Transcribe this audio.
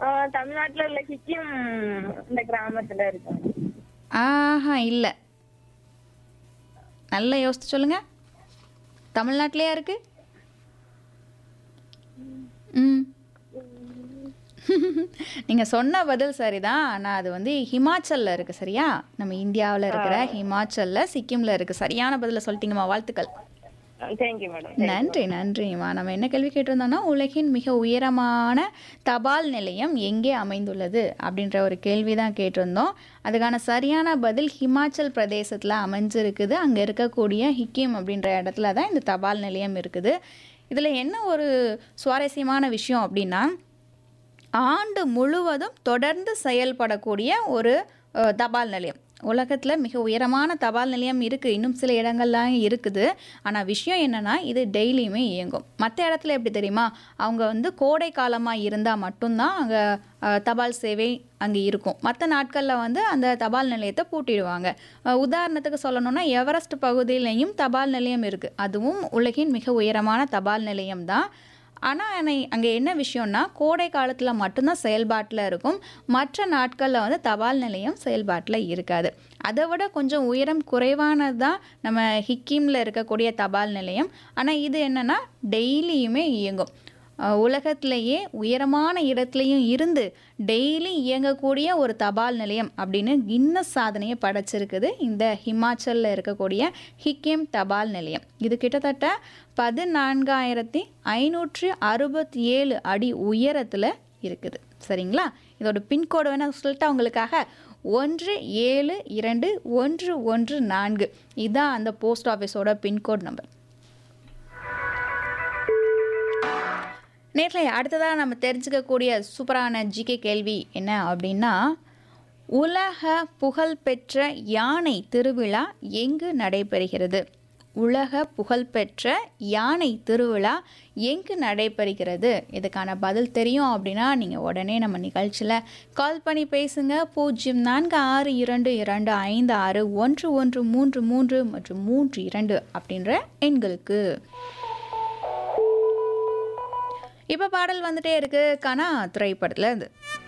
ஆஹ் தமிழ்நாட்டுல உள்ள சிக்கிம் இந்த கிராமத்துல இருக்கேன் ஆஹா இல்லை நல்லா யோசித்து சொல்லுங்க தமிழ்நாட்டிலையா இருக்கு ம் நீங்கள் சொன்ன பதில் சரிதான் ஆனால் அது வந்து ஹிமாச்சலில் இருக்குது சரியா நம்ம இந்தியாவில் இருக்கிற ஹிமாச்சலில் சிக்கிமில் இருக்குது சரியான பதிலை சொல்லிட்டீங்கம்மா வாழ்த்துக்கள் தேங்க்யூ மேடம் நன்றி நன்றிம்மா நம்ம என்ன கேள்வி கேட்டிருந்தோம்னா உலகின் மிக உயரமான தபால் நிலையம் எங்கே அமைந்துள்ளது அப்படின்ற ஒரு கேள்வி தான் கேட்டிருந்தோம் அதுக்கான சரியான பதில் ஹிமாச்சல் பிரதேசத்தில் அமைஞ்சிருக்குது அங்கே இருக்கக்கூடிய ஹிக்கிம் அப்படின்ற இடத்துல தான் இந்த தபால் நிலையம் இருக்குது இதில் என்ன ஒரு சுவாரஸ்யமான விஷயம் அப்படின்னா ஆண்டு முழுவதும் தொடர்ந்து செயல்படக்கூடிய ஒரு அஹ், தபால் நிலையம் உலகத்தில் மிக உயரமான தபால் நிலையம் இருக்குது இன்னும் சில இடங்கள்லாம் இருக்குது ஆனால் விஷயம் என்னென்னா இது டெய்லியுமே இயங்கும் மற்ற இடத்துல எப்படி தெரியுமா அவங்க வந்து கோடை காலமாக இருந்தால் மட்டும்தான் அங்கே தபால் சேவை அங்கே இருக்கும் மற்ற நாட்களில் வந்து அந்த தபால் நிலையத்தை பூட்டிடுவாங்க அஹ், உதாரணத்துக்கு சொல்லணும்னா எவரெஸ்ட் பகுதியிலையும் தபால் நிலையம் இருக்குது அதுவும் உலகின் மிக உயரமான தபால் நிலையம் தான் ஆனால் அங்கே என்ன விஷயம்னா கோடை காலத்தில் மட்டும்தான் செயல்பாட்டில் இருக்கும் மற்ற நாட்களில் வந்து தபால் நிலையம் செயல்பாட்டில் இருக்காது அதை விட கொஞ்சம் உயரம் குறைவானது தான் நம்ம ஹிக்கிமில் இருக்கக்கூடிய தபால் நிலையம் ஆனால் இது என்னென்னா டெய்லியுமே இயங்கும் அஹ் உலகத்திலேயே உயரமான இடத்துலையும் இருந்து டெய்லி இயங்கக்கூடிய ஒரு தபால் நிலையம் அப்படின்னு கின்னஸ் சாதனையை படைச்சிருக்குது இந்த ஹிமாச்சலில் இருக்கக்கூடிய ஹிக்கிம் தபால் நிலையம் இது கிட்டத்தட்ட பதினான்காயிரத்தி ஐநூற்றி அறுபத்தி ஏழு அடி உயரத்தில் இருக்குது சரிங்களா இதோட பின்கோடு வேணால் சொல்லிட்டு உங்களுக்காக ஒன்று ஏழு இரண்டு ஒன்று ஒன்று நான்கு இதுதான் அந்த போஸ்ட் ஆஃபீஸோட பின்கோட் நம்பர் நேரில் அடுத்ததாக நம்ம தெரிஞ்சுக்கக்கூடிய சூப்பரான ஜிகே கேள்வி என்ன அப்படின்னா உலக புகழ்பெற்ற யானை திருவிழா எங்கு நடைபெறுகிறது உலக புகழ்பெற்ற யானை திருவிழா எங்கு நடைபெறுகிறது இதுக்கான பதில் தெரியும் அப்படின்னா நீங்கள் உடனே நம்ம நிகழ்ச்சியில் கால் பண்ணி பேசுங்க பூஜ்ஜியம் நான்கு ஆறு இரண்டு இரண்டு ஐந்து ஆறு ஒன்று ஒன்று மூன்று மூன்று மற்றும் மூன்று இரண்டு அப்படின்ற எண்களுக்கு இப்போ பாடல் வந்துட்டே இருக்கு கனா திரைப்படத்தில் இருந்து